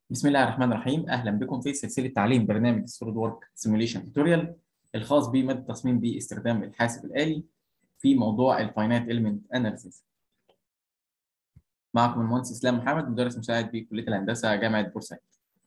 بسم الله الرحمن الرحيم اهلا بكم في سلسله تعليم برنامج السوليد وورك سيموليشن توتوريال الخاص بماده التصميم باستخدام الحاسب الالي في موضوع الفاينات اليمنت اناليسيس معكم المهندس اسلام محمد مدرس مساعد بكليه الهندسه جامعه بورسعيد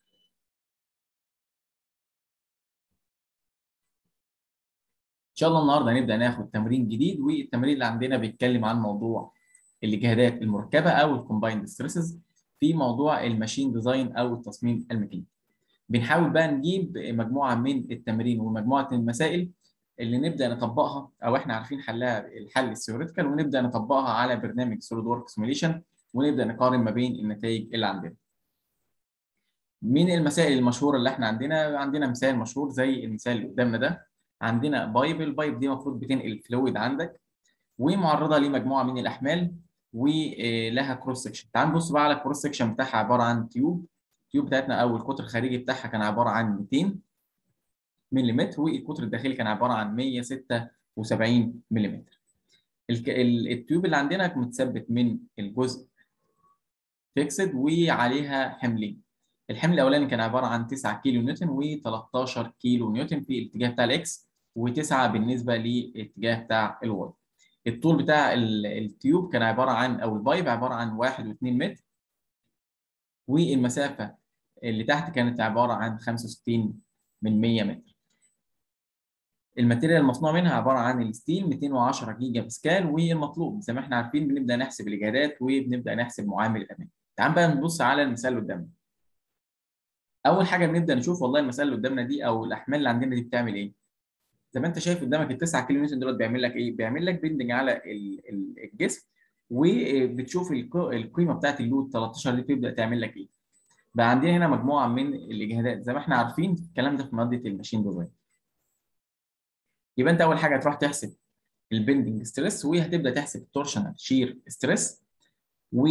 ان شاء الله النهارده هنبدا ناخد تمرين جديد والتمرين اللي عندنا بيتكلم عن موضوع الاجهادات المركبه او الكومبايند ستريسز في موضوع الماشين ديزاين او التصميم الميكانيكي. بنحاول بقى نجيب مجموعه من التمارين ومجموعه من المسائل اللي نبدا نطبقها او احنا عارفين حلها الحل الثيوريتيكال ونبدا نطبقها على برنامج سوليد ورك سيميوليشن ونبدا نقارن ما بين النتائج اللي عندنا. من المسائل المشهوره اللي احنا عندنا عندنا مثال مشهور زي المثال اللي قدامنا ده عندنا بايب البايب دي المفروض بتنقل فلويد عندك ومعرضه لمجموعه من الاحمال ولها كروس سكشن تعال نبص بقى على الكروس سكشن بتاعها عباره عن تيوب التيوب بتاعتنا او القطر الخارجي بتاعها كان عباره عن 200 ملم والقطر الداخلي كان عباره عن 176 ملم التيوب اللي عندنا متثبت من الجزء فيكسد وعليها حملين الحمل الاولاني كان عباره عن 9 كيلو نيوتن و13 كيلو نيوتن في الاتجاه بتاع الاكس و9 بالنسبه للاتجاه بتاع الواي الطول بتاع التيوب كان عباره عن او البايب عباره عن 1.2 متر والمسافه اللي تحت كانت عباره عن 65 من 100 متر الماتيريال المصنوع منها عباره عن الستيل 210 جيجا باسكال والمطلوب زي ما احنا عارفين بنبدا نحسب الاجهادات وبنبدا نحسب معامل الامان تعال بقى نبص على المثال اللي قدامنا اول حاجه بنبدا نشوف والله المساله اللي قدامنا دي او الاحمال اللي عندنا دي بتعمل ايه زي ما انت شايف قدامك ال 9 كيلو نيوتن دول بيعمل لك ايه بيعمل لك بيندنج على الجسم وبتشوف القيمه بتاعت اللود 13 دي بتبدا تعمل لك ايه بقى عندنا هنا مجموعه من الاجهادات زي ما احنا عارفين الكلام ده في ماده الماشين ديزاين يبقى انت اول حاجه تروح تحسب البندنج ستريس وهتبدا تحسب التورشنال شير ستريس و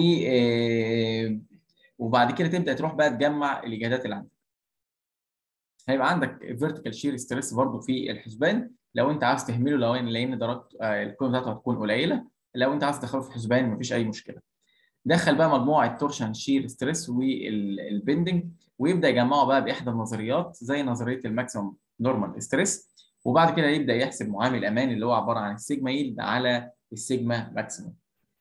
وبعد كده تبدا تروح بقى تجمع الاجهادات اللي عندك. هيبقى عندك فيرتيكال شير ستريس برضو في الحسبان لو انت عاوز تهمله لو لان درجه القيمه بتاعته هتكون قليله لو انت عاوز تدخله في الحسبان مفيش اي مشكله. دخل بقى مجموعه تورشن شير ستريس والبندنج ويبدا يجمعه بقى باحدى النظريات زي نظريه الماكسيمم نورمال ستريس وبعد كده يبدا يحسب معامل الامان اللي هو عباره عن السيجما يلد على السيجما ماكسيمم.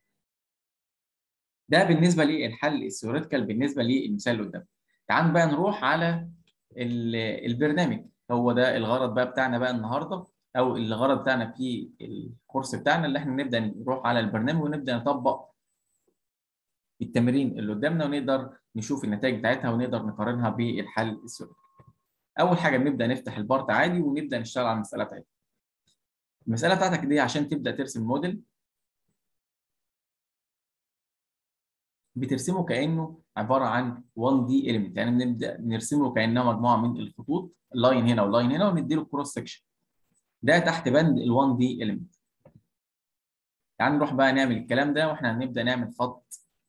ده بالنسبه للحل الثيوريتيكال بالنسبه للمثال اللي قدامنا. تعال بقى نروح على البرنامج هو ده الغرض بقى بتاعنا بقى النهارده او الغرض بتاعنا في الكورس بتاعنا اللي احنا نبدا نروح على البرنامج ونبدا نطبق التمارين اللي قدامنا ونقدر نشوف النتائج بتاعتها ونقدر نقارنها بالحل الثيوريتيكال. اول حاجه بنبدا نفتح البارت عادي ونبدا نشتغل على المساله بتاعتنا. المساله بتاعتك دي عشان تبدا ترسم موديل بترسمه كانه عباره عن 1 دي element يعني بنبدا نرسمه كانها مجموعه من الخطوط لاين هنا ولاين هنا وندي له كروس سكشن ده تحت بند ال 1 دي element تعال نروح بقى نعمل الكلام ده واحنا هنبدا نعمل خط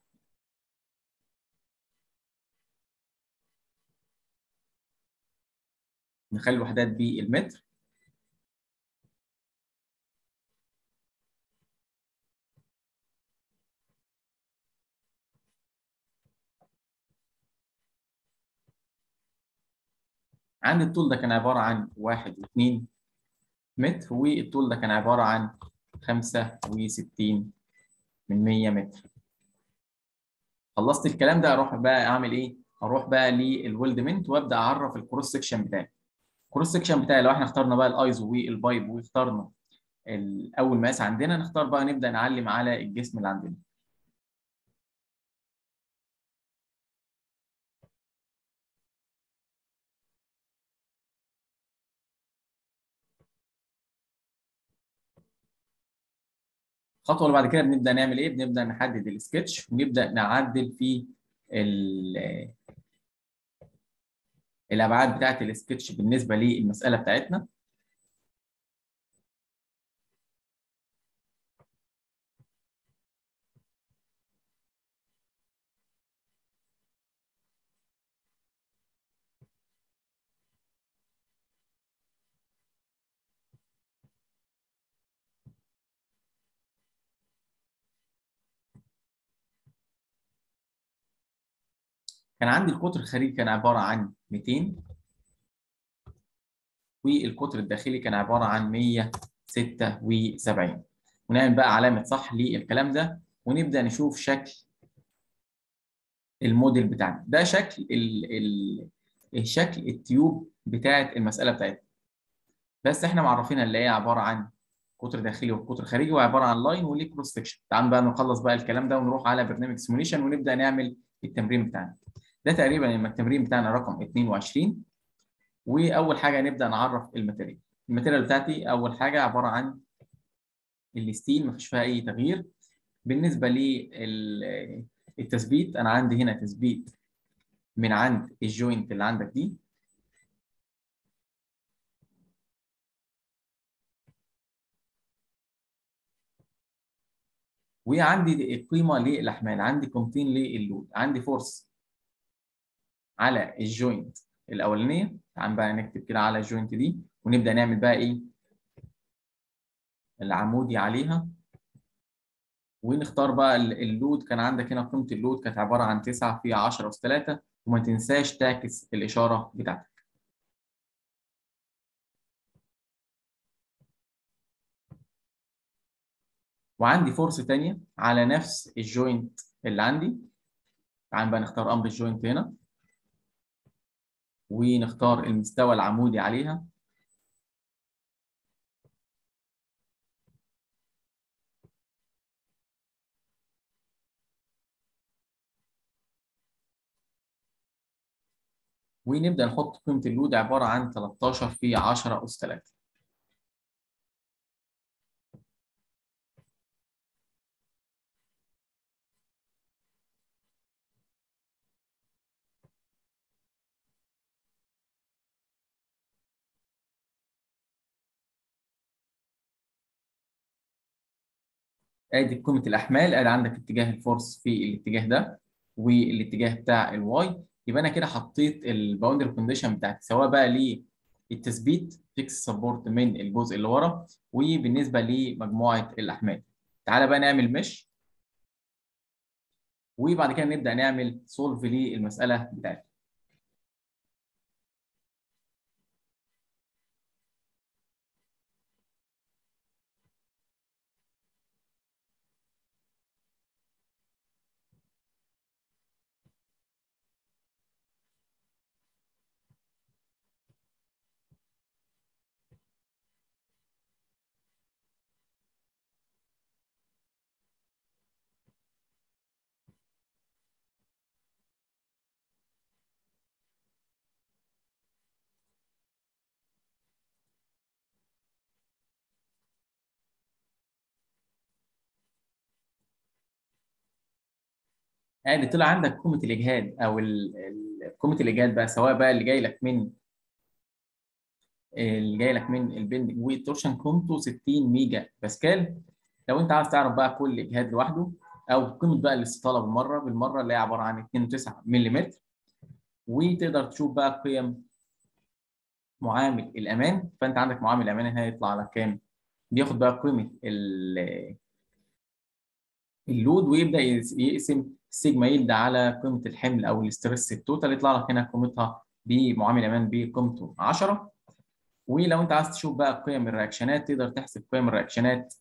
نخلي الوحدات بالمتر عندي الطول ده كان عبارة عن واحد واثنين متر والطول ده كان عبارة عن خمسة وستين من مية متر خلصت الكلام ده أروح بقى أعمل إيه؟ أروح بقى للويلدمنت وأبدأ أعرف الكروس سكشن بتاعي الكروس سكشن بتاعي لو إحنا اخترنا بقى الأيزو والبايب واخترنا أول مقاس عندنا نختار بقى نبدأ نعلم على الجسم اللي عندنا الخطوه اللي بعد كده بنبدا نعمل ايه بنبدا نحدد السكتش ونبدا نعدل في الابعاد بتاعه السكتش بالنسبه للمساله بتاعتنا كان عندي القطر الخارجي كان عباره عن 200 والقطر الداخلي كان عباره عن 176 ونعمل بقى علامه صح للكلام ده ونبدا نشوف شكل الموديل بتاعنا ده شكل ال ال شكل التيوب بتاعه المساله بتاعتنا بس احنا معرفينها اللي هي عباره عن قطر داخلي وقطر خارجي وعباره عن لاين وليه كروس سكشن تعالوا بقى نخلص بقى الكلام ده ونروح على برنامج سيموليشن ونبدا نعمل التمرين بتاعنا ده تقريبا التمرين بتاعنا رقم 22 واول حاجه نبدا نعرف الماتيريال الماتيريال بتاعتي اول حاجه عباره عن الستيل ما فيش فيها اي تغيير بالنسبه للتثبيت انا عندي هنا تثبيت من عند الجوينت اللي عندك دي وعندي القيمه للاحمال عندي قيمتين للود عندي فورس على الجوينت الاولانيه تعال بقى نكتب كده على الجوينت دي ونبدا نعمل بقى ايه العمودي عليها ونختار بقى اللود كان عندك هنا قيمه اللود كانت عباره عن 9 في 10 اس 3 وما تنساش تعكس الاشاره بتاعتك وعندي فرصه ثانيه على نفس الجوينت اللي عندي تعال بقى نختار امر الجوينت هنا ونختار المستوى العمودي عليها ونبدا نحط قيمه اللود عباره عن 13 في 10 اس 3 ادي قيمه الاحمال ادي عندك اتجاه الفورس في الاتجاه ده والاتجاه بتاع الواي يبقى انا كده حطيت الباوندري كونديشن بتاعتي سواء بقى للتثبيت فيكس سبورت من الجزء اللي ورا وبالنسبه لمجموعه الاحمال تعالى بقى نعمل مش وبعد كده نبدا نعمل سولف للمساله بتاعتي ادي طلع عندك قيمه الاجهاد او قيمه الاجهاد بقى سواء بقى اللي جاي لك من اللي جاي لك من البندنج والتورشن قيمته 60 ميجا باسكال لو انت عايز تعرف بقى كل اجهاد لوحده او قيمه بقى الاستطاله بالمره بالمره اللي هي عباره عن 2.9 ملم وتقدر تشوف بقى قيم معامل الامان فانت عندك معامل الامان هنا هيطلع على كام بياخد بقى قيمه اللود ويبدا يقسم السيجما يلد على قيمه الحمل او الاسترس التوتال يطلع لك هنا قيمتها بمعامل امان بقيمته 10 ولو انت عايز تشوف بقى قيم الرياكشنات تقدر تحسب قيم الرياكشنات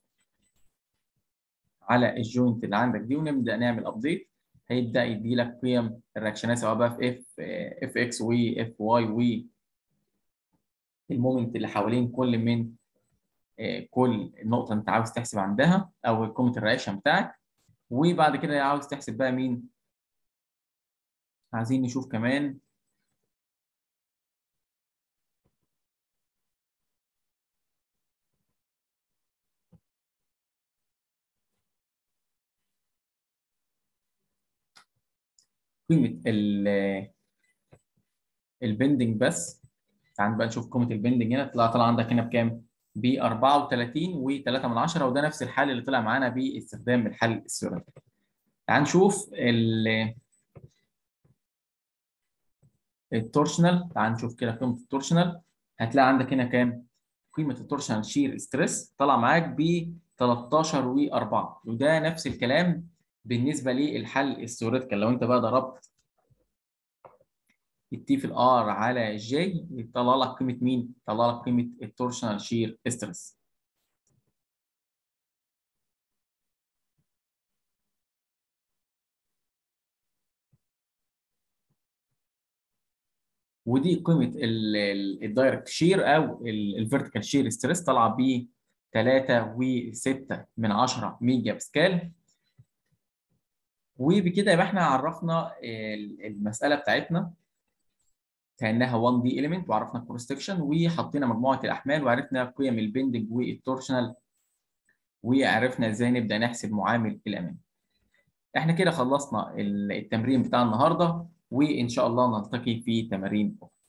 على الجوينت اللي عندك دي ونبدا نعمل ابديت هيبدا يدي لك قيم الرياكشنات سواء بقى في اف اف اكس واف واي و المومنت اللي حوالين كل من كل نقطه انت عاوز تحسب عندها او قيمه الرياكشن بتاعك وبعد كده عاوز تحسب بقى مين عايزين نشوف كمان قيمة البندنج بس تعال بقى نشوف قيمة البندنج هنا طلع طلع عندك هنا بكام؟ ب 34 و3 من 10 وده نفس الحل اللي طلع معانا باستخدام الحل الثيوريتيكال. تعال نشوف التورشنال تعال نشوف كده قيمه التورشنال هتلاقي عندك هنا كام؟ قيمه التورشنال شير ستريس طلع معاك ب 13 و4 وده نفس الكلام بالنسبه للحل الثيوريتيكال لو انت بقى ضربت التي في الار على الجي يطلع لك قيمه مين؟ يطلع لك قيمه التورشنال شير ستريس ودي قيمه الدايركت شير او الفيرتيكال شير ستريس طالعه ب 3 و6 من 10 ميجا باسكال وبكده يبقى احنا عرفنا المساله بتاعتنا كانها 1 دي اليمنت وعرفنا الكروس سكشن وحطينا مجموعه الاحمال وعرفنا قيم البندنج والتورشنال وعرفنا ازاي نبدا نحسب معامل الامان. احنا كده خلصنا التمرين بتاع النهارده وان شاء الله نلتقي في تمارين اخرى.